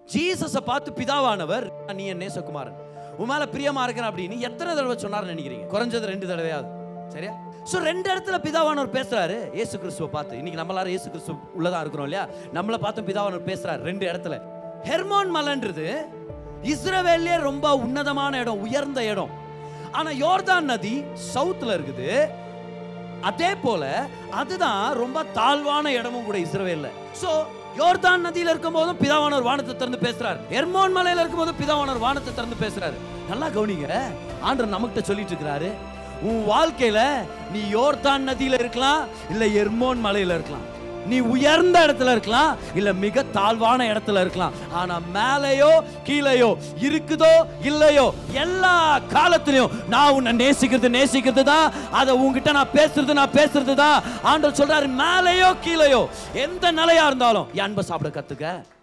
ஜீசஸை பார்த்து பிதாவானவர் நீ என் நேசகுமாரன் உன் மேல பிரியமா இருக்கிறேன் அப்படின்னு எத்தனை தடவை சொன்னார்னு நினைக்கிறீங்க குறைஞ்சது ரெண்டு தடவையாவது சரியா ஸோ ரெண்டு இடத்துல பிதாவானவர் பேசுறாரு இயேசு கிறிஸ்துவை பார்த்து இன்னைக்கு நம்ம எல்லாரும் இயேசு கிறிஸ்து உள்ளதா இருக்கிறோம் இல்லையா நம்மளை பார்த்து பிதாவானவர் பேசுறாரு ரெண்டு இடத்துல ஹெர்மோன் மலைன்றது இஸ்ரவேல்லே ரொம்ப உன்னதமான இடம் உயர்ந்த இடம் ஆனா யோர்தான் நதி சவுத்துல இருக்குது அதே போல அதுதான் ரொம்ப தாழ்வான இடமும் கூட இஸ்ரவேல்ல சோ யோர்தான் நதியில இருக்கும் போதும் பிதாவானவர் வானத்தை திறந்து பேசுறாரு எர்மோன் மலையில இருக்கும் போதும் பிதாவானவர் வானத்தை திறந்து பேசுறாரு நல்லா கவனிங்க ஆண்டவர் நமக்கிட்ட சொல்லிட்டு இருக்கிறாரு உன் வாழ்க்கையில நீ யோர்தான் நதியில இருக்கலாம் இல்ல எர்மோன் மலையில இருக்கலாம் நீ உயர்ந்த இடத்துல இருக்கலாம் இல்ல மிக தாழ்வான இடத்துல இருக்கலாம் ஆனா மேலேயோ கீழேயோ இருக்குதோ இல்லையோ எல்லா காலத்திலையும் நான் உன்னை நேசிக்கிறது நேசிக்கிறது தான் அதை உன்கிட்ட நான் பேசுறது நான் பேசுறது தான் ஆண்டவர் சொல்றாரு மேலேயோ கீழேயோ எந்த நிலையா இருந்தாலும் என் அன்பை சாப்பிட கத்துக்க